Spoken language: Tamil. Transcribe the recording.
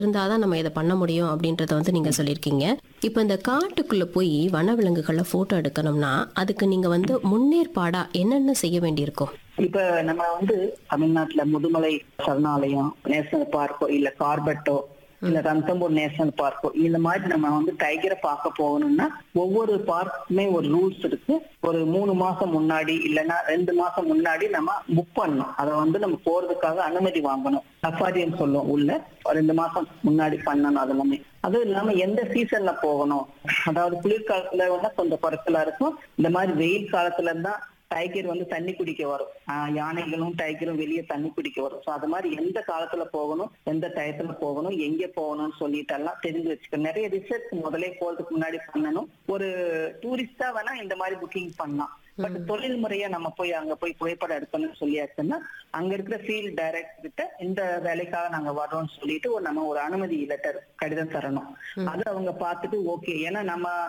இருந்தாதான் நம்ம இதை பண்ண முடியும் அப்படின்றத வந்து நீங்க சொல்லியிருக்கீங்க இப்போ இந்த காட்டுக்குள்ள போய் வனவிலங்குகளை போட்டோ எடுக்கணும்னா அதுக்கு நீங்க வந்து முன்னேற்பாடா என்னென்ன செய்ய வேண்டியிருக்கும் இப்ப நம்ம வந்து தமிழ்நாட்டுல முதுமலை சரணாலயம் நேஷனல் பார்க்கோ இல்ல கார்பெட்டோ இல்ல ரந்தம்பூர் நேஷனல் பார்க்கோ இந்த மாதிரி நம்ம வந்து டைகரை பார்க்க போகணும்னா ஒவ்வொரு பார்க்குமே ஒரு ரூல்ஸ் இருக்கு ஒரு மூணு மாசம் முன்னாடி இல்லைன்னா ரெண்டு மாசம் முன்னாடி நம்ம புக் பண்ணணும் அதை வந்து நம்ம போறதுக்காக அனுமதி வாங்கணும் சஃபாரின்னு சொல்லுவோம் உள்ள ஒரு ரெண்டு மாசம் முன்னாடி பண்ணணும் அது எல்லாமே அதுவும் இல்லாம எந்த சீசன்ல போகணும் அதாவது குளிர்காலத்துல வந்து கொஞ்சம் குறைச்சலா இருக்கும் இந்த மாதிரி வெயில் காலத்துல தான் டைகர் வந்து தண்ணி குடிக்க வரும் ஆஹ் யானைகளும் டைகரும் வெளியே தண்ணி குடிக்க வரும் ஸோ அது மாதிரி எந்த காலத்துல போகணும் எந்த டயத்துல போகணும் எங்க போகணும்னு சொல்லிட்டு எல்லாம் தெரிஞ்சு வச்சுக்கணும் நிறைய ரிசர்ச் முதலே போறதுக்கு முன்னாடி பண்ணணும் ஒரு டூரிஸ்டா வேணா இந்த மாதிரி புக்கிங் பண்ணலாம் பட் தொழில் முறையா நம்ம போய் அங்க போய் புகைப்படம் எடுக்கணும்னு சொல்லியாச்சுன்னா அங்க இருக்கிற ஃபீல்ட் டைரக்டர் கிட்ட இந்த வேலைக்காக நாங்க வர்றோம்னு சொல்லிட்டு ஒரு நம்ம ஒரு அனுமதி லெட்டர் கடிதம் தரணும் அது அவங்க பார்த்துட்டு ஓகே ஏன்னா நம்ம